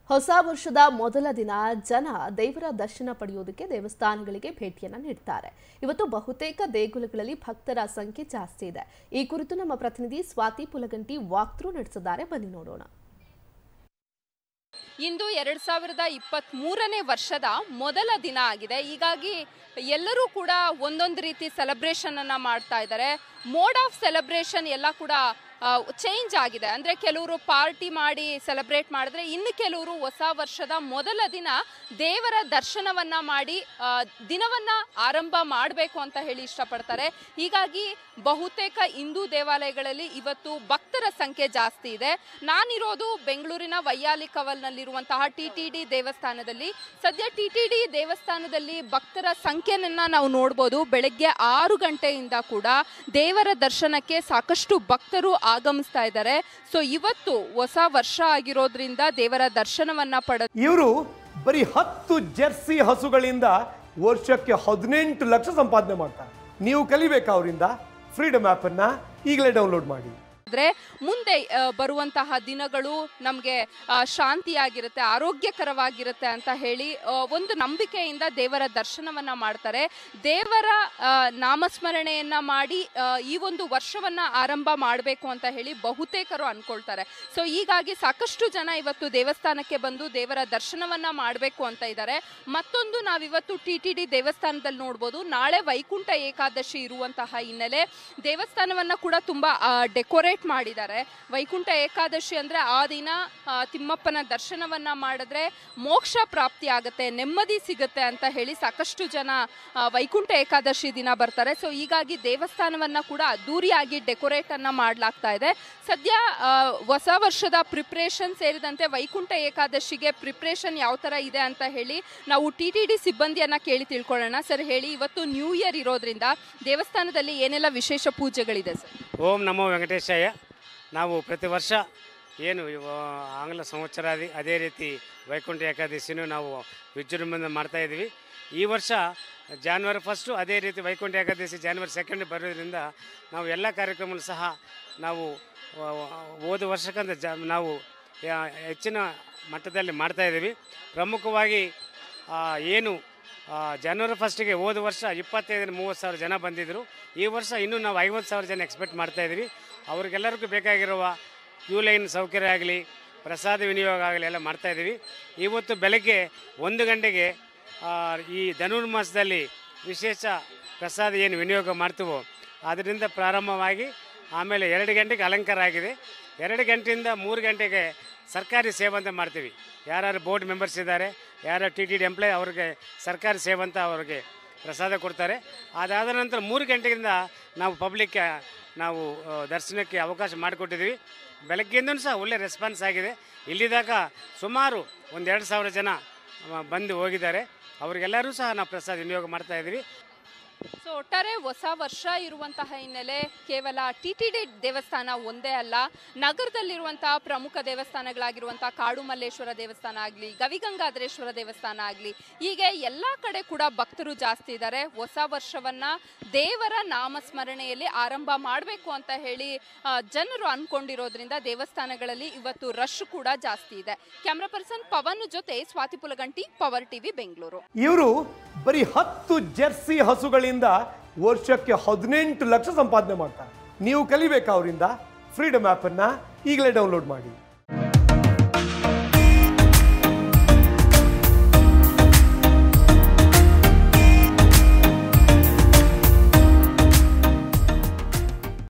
ಹೊಸ ವರ್ಷದ ಮೊದಲ ದಿನ ಜನ ದೇವರ ದರ್ಶನ ಪಡೆಯುವುದಕ್ಕೆ ದೇವಸ್ಥಾನಗಳಿಗೆ ಭೇಟಿಯನ್ನ ನೀಡ್ತಾರೆ ಇವತ್ತು ಬಹುತೇಕ ದೇಗುಲಗಳಲ್ಲಿ ಭಕ್ತರ ಸಂಖ್ಯೆ ಜಾಸ್ತಿ ಇದೆ ಈ ಕುರಿತು ನಮ್ಮ ಪ್ರತಿನಿಧಿ ಸ್ವಾತಿ ಪುಲಗಂಟಿ ವಾಕ್ಥ್ರೂ ನಡೆಸಿದ್ದಾರೆ ಬನ್ನಿ ನೋಡೋಣ ಇಂದು ಎರಡ್ ಸಾವಿರದ ಇಪ್ಪತ್ತ್ ಮೂರನೇ ವರ್ಷದ ಮೊದಲ ದಿನ ಆಗಿದೆ ಹೀಗಾಗಿ ಎಲ್ಲರೂ ಕೂಡ ಒಂದೊಂದು ರೀತಿ ಸೆಲೆಬ್ರೇಷನ್ ಅನ್ನ ಮಾಡ್ತಾ ಇದ್ದಾರೆ ಮೋಡ್ ಆಫ್ ಸೆಲೆಬ್ರೇಷನ್ ಎಲ್ಲ ಕೂಡ ಚೇಂಜ್ ಆಗಿದೆ ಅಂದ್ರೆ ಕೆಲವರು ಪಾರ್ಟಿ ಮಾಡಿ ಸೆಲೆಬ್ರೇಟ್ ಮಾಡಿದ್ರೆ ಇನ್ನು ಕೆಲವರು ಹೊಸ ವರ್ಷದ ಮೊದಲ ದಿನ ದೇವರ ದರ್ಶನವನ್ನ ಮಾಡಿ ಆ, ದಿನವನ್ನ ಆರಂಭ ಮಾಡಬೇಕು ಅಂತ ಹೇಳಿ ಇಷ್ಟಪಡ್ತಾರೆ ಹೀಗಾಗಿ ಬಹುತೇಕ ಹಿಂದೂ ದೇವಾಲಯಗಳಲ್ಲಿ ಇವತ್ತು ಭಕ್ತರ ಸಂಖ್ಯೆ ಜಾಸ್ತಿ ಇದೆ ನಾನಿರೋದು ಬೆಂಗಳೂರಿನ ವೈಯಾಲಿ ಕವಲ್ನಲ್ಲಿರುವಂತಹ ಟಿ ಟಿ ಡಿ ದೇವಸ್ಥಾನದಲ್ಲಿ ಸದ್ಯ ಟಿ ಟಿ ಡಿ ದೇವಸ್ಥಾನದಲ್ಲಿ ಭಕ್ತರ ಸಂಖ್ಯೆಯನ್ನ ನಾವು ನೋಡ್ಬೋದು ಬೆಳಗ್ಗೆ ಆರು ಗಂಟೆಯಿಂದ ಕೂಡ ದೇವರ ದರ್ಶನಕ್ಕೆ ಸಾಕಷ್ಟು ಭಕ್ತರು ಆಗಮಿಸ್ತಾ ಇದ್ದಾರೆ ಸೊ ಇವತ್ತು ಹೊಸ ವರ್ಷ ಆಗಿರೋದ್ರಿಂದ ದೇವರ ದರ್ಶನವನ್ನ ಪಡೆದು ಇವರು ಬರೀ ಹತ್ತು ಜೆರ್ಸಿ ಹಸುಗಳಿಂದ ವರ್ಷಕ್ಕೆ ಹದಿನೆಂಟು ಲಕ್ಷ ಸಂಪಾದನೆ ಮಾಡ್ತಾರೆ ನೀವು ಕಲಿಬೇಕಾ ಅವರಿಂದ ಫ್ರೀಡಮ್ ಅನ್ನ ಈಗಲೇ ಡೌನ್ಲೋಡ್ ಮಾಡಿ ಆದ್ರೆ ಮುಂದೆ ಆ, ಬರುವಂತಹ ದಿನಗಳು ನಮಗೆ ಶಾಂತಿಯಾಗಿರುತ್ತೆ ಆರೋಗ್ಯಕರವಾಗಿರುತ್ತೆ ಅಂತ ಹೇಳಿ ಆ, ಒಂದು ನಂಬಿಕೆಯಿಂದ ದೇವರ ದರ್ಶನವನ್ನ ಮಾಡ್ತಾರೆ ದೇವರ ಆ, ನಾಮಸ್ಮರಣೆಯನ್ನ ಮಾಡಿ ಆ, ಈ ಒಂದು ವರ್ಷವನ್ನ ಆರಂಭ ಮಾಡಬೇಕು ಅಂತ ಹೇಳಿ ಬಹುತೇಕರು ಅನ್ಕೊಳ್ತಾರೆ ಸೊ ಹೀಗಾಗಿ ಸಾಕಷ್ಟು ಜನ ಇವತ್ತು ದೇವಸ್ಥಾನಕ್ಕೆ ಬಂದು ದೇವರ ದರ್ಶನವನ್ನ ಮಾಡಬೇಕು ಅಂತ ಇದ್ದಾರೆ ಮತ್ತೊಂದು ನಾವಿವತ್ತು ಟಿ ಟಿ ಡಿ ದೇವಸ್ಥಾನದಲ್ಲಿ ನೋಡ್ಬೋದು ನಾಳೆ ವೈಕುಂಠ ಏಕಾದಶಿ ಇರುವಂತಹ ಹಿನ್ನೆಲೆ ದೇವಸ್ಥಾನವನ್ನ ಕೂಡ ತುಂಬಾ ಡೆಕೋರೇಟ್ ಮಾಡಿದ್ದಾರೆ ವೈಕುಂಠ ಏಕಾದಶಿ ಅಂದ್ರೆ ಆ ದಿನ ಆ, ತಿಮ್ಮಪ್ಪನ ದರ್ಶನವನ್ನ ಮಾಡಿದ್ರೆ ಮೋಕ್ಷ ಪ್ರಾಪ್ತಿ ಆಗುತ್ತೆ ನೆಮ್ಮದಿ ಸಿಗುತ್ತೆ ಅಂತ ಹೇಳಿ ಸಾಕಷ್ಟು ಜನ ಆ, ವೈಕುಂಠ ಏಕಾದಶಿ ದಿನ ಬರ್ತಾರೆ ಸೊ ಹೀಗಾಗಿ ದೇವಸ್ಥಾನವನ್ನ ಕೂಡ ಅದ್ದೂರಿಯಾಗಿ ಡೆಕೋರೇಟ್ ಅನ್ನ ಮಾಡಲಾಗ್ತಾ ಇದೆ ಸದ್ಯ ಆ, ಹೊಸ ವರ್ಷದ ಪ್ರಿಪ್ರೇಷನ್ ಸೇರಿದಂತೆ ವೈಕುಂಠ ಏಕಾದಶಿಗೆ ಪ್ರಿಪ್ರೇಷನ್ ಯಾವ ತರ ಇದೆ ಅಂತ ಹೇಳಿ ನಾವು ಟಿ ಟಿ ಡಿ ಸಿಬ್ಬಂದಿಯನ್ನ ಕೇಳಿ ತಿಳ್ಕೊಳ್ಳೋಣ ಸರ್ ಹೇಳಿ ಇವತ್ತು ನ್ಯೂ ಇಯರ್ ಇರೋದ್ರಿಂದ ದೇವಸ್ಥಾನದಲ್ಲಿ ಏನೆಲ್ಲ ವಿಶೇಷ ಪೂಜೆಗಳಿದೆ ಸರ್ ಓಂ ನಮೋ ವೆಂಕಟೇಶಯ್ಯ ನಾವು ಪ್ರತಿ ವರ್ಷ ಏನು ಇವ ಆಂಗ್ಲ ಸಂವತ್ಸರಾದಿ ಅದೇ ರೀತಿ ವೈಕುಂಠ ಏಕಾದಶಿನೂ ನಾವು ವಿಜೃಂಭಣೆ ಮಾಡ್ತಾ ಇದ್ದೀವಿ ಈ ವರ್ಷ ಜಾನ್ವರಿ ಫಸ್ಟು ಅದೇ ರೀತಿ ವೈಕುಂಠ ಏಕಾದಶಿ ಜಾನ್ವರಿ ಸೆಕೆಂಡ್ ಬರೋದ್ರಿಂದ ನಾವು ಎಲ್ಲ ಕಾರ್ಯಕ್ರಮ ಸಹ ನಾವು ಆ, ಹೋದ ವರ್ಷಕ್ಕಂತ ಜ ನಾವು ಯಾ- ಹೆಚ್ಚಿನ ಮಟ್ಟದಲ್ಲಿ ಮಾಡ್ತಾ ಇದ್ದೀವಿ ಪ್ರಮುಖವಾಗಿ ಆ, ಏನು ಆ, ಜನವರಿ ಫಸ್ಟಿಗೆ ಹೋದ ವರ್ಷ ಇಪ್ಪತ್ತೈದರಿಂದ ಮೂವತ್ತು ಸಾವಿರ ಜನ ಬಂದಿದ್ದರು ಈ ವರ್ಷ ಇನ್ನೂ ನಾವು ಐವತ್ತು ಸಾವಿರ ಜನ ಎಕ್ಸ್ಪೆಕ್ಟ್ ಮಾಡ್ತಾ ಇದ್ದೀವಿ ಅವ್ರಿಗೆಲ್ಲರಿಗೂ ಬೇಕಾಗಿರುವ ಕ್ಯೂ ಲೈನ್ ಸೌಕರ್ಯ ಆಗಲಿ ಪ್ರಸಾದ ವಿನಿಯೋಗ ಆಗಲಿ ಎಲ್ಲ ಮಾಡ್ತಾ ಇದ್ದೀವಿ ಇವತ್ತು ಬೆಳಗ್ಗೆ ಒಂದು ಗಂಟೆಗೆ ಆ, ಈ ಧನುರ್ಮಾಸದಲ್ಲಿ ವಿಶೇಷ ಪ್ರಸಾದ ಏನು ವಿನಿಯೋಗ ಮಾಡ್ತೀವೋ ಅದರಿಂದ ಪ್ರಾರಂಭವಾಗಿ ಆಮೇಲೆ ಎರಡು ಗಂಟೆಗೆ ಅಲಂಕಾರ ಆಗಿದೆ ಎರಡು ಗಂಟೆಯಿಂದ ಮೂರು ಗಂಟೆಗೆ ಸರ್ಕಾರಿ ಸೇವೆ ಅಂತ ಮಾಡ್ತೀವಿ ಯಾರ್ಯಾರು ಬೋರ್ಡ್ ಮೆಂಬರ್ಸ್ ಇದ್ದಾರೆ ಯಾರು ಟಿ ಟಿ ಡಿ ಎಂಪ್ಲಾಯ್ ಅವ್ರಿಗೆ ಸರ್ಕಾರಿ ಸೇವೆ ಅಂತ ಅವ್ರಿಗೆ ಪ್ರಸಾದ ಕೊಡ್ತಾರೆ ಅದಾದ ನಂತರ ಮೂರು ಗಂಟೆಯಿಂದ ನಾವು ಪಬ್ಲಿಕ್ ನಾವು ಆ, ದರ್ಶನಕ್ಕೆ ಅವಕಾಶ ಮಾಡಿಕೊಟ್ಟಿದ್ದೀವಿ ಬೆಳಗ್ಗೆಯಿಂದನೂ ಸಹ ಒಳ್ಳೆ ರೆಸ್ಪಾನ್ಸ್ ಆಗಿದೆ ಇಲ್ಲಿದಾಗ ಸುಮಾರು ಒಂದು ಎರಡು ಸಾವಿರ ಜನ ಆ, ಬಂದು ಹೋಗಿದ್ದಾರೆ ಅವರಿಗೆಲ್ಲರೂ ಸಹ ನಾವು ಪ್ರಸಾದ ವಿನಿಯೋಗ ಮಾಡ್ತಾ ಇದ್ದೀವಿ ಸೊ ಒಟ್ಟಾರೆ ಹೊಸ ವರ್ಷ ಇರುವಂತಹ ಹಿನ್ನೆಲೆ ಕೇವಲ ಟಿ ಟಿ ಡಿ ದೇವಸ್ಥಾನ ಒಂದೇ ಅಲ್ಲ ನಗರದಲ್ಲಿರುವಂತಹ ಪ್ರಮುಖ ದೇವಸ್ಥಾನಗಳಾಗಿರುವಂತಹ ಕಾಡು ಮಲ್ಲೇಶ್ವರ ದೇವಸ್ಥಾನ ಆಗಲಿ ಗವಿಗಂಗಾಧರೇಶ್ವರ ದೇವಸ್ಥಾನ ಆಗಲಿ ಹೀಗೆ ಎಲ್ಲ ಕಡೆ ಕೂಡ ಭಕ್ತರು ಜಾಸ್ತಿ ಇದ್ದಾರೆ ಹೊಸ ವರ್ಷವನ್ನ ದೇವರ ನಾಮಸ್ಮರಣೆಯಲ್ಲಿ ಆರಂಭ ಮಾಡಬೇಕು ಅಂತ ಹೇಳಿ ಆ, ಜನರು ಅನ್ಕೊಂಡಿರೋದ್ರಿಂದ ದೇವಸ್ಥಾನಗಳಲ್ಲಿ ಇವತ್ತು ರಶ್ ಕೂಡ ಜಾಸ್ತಿ ಇದೆ ಕ್ಯಾಮ್ರಾ ಪರ್ಸನ್ ಪವನ್ ಜೊತೆ ಸ್ವಾತಿ ಪುಲಗಂಟಿ ಪವರ್ ಟಿವಿ ಬೆಂಗಳೂರು ಇವರು ಬರೀ ಹತ್ತು ಜೆರ್ಸಿ ಹಸುಗಳಿಂದ ವರ್ಷಕ್ಕೆ ಹದಿನೆಂಟು ಲಕ್ಷ ಸಂಪಾದನೆ ಮಾಡ್ತಾರೆ ನೀವು ಕಲಿಬೇಕಾ ಅವರಿಂದ ಫ್ರೀಡಮ್ ಅನ್ನ ಈಗಲೇ ಡೌನ್ಲೋಡ್ ಮಾಡಿ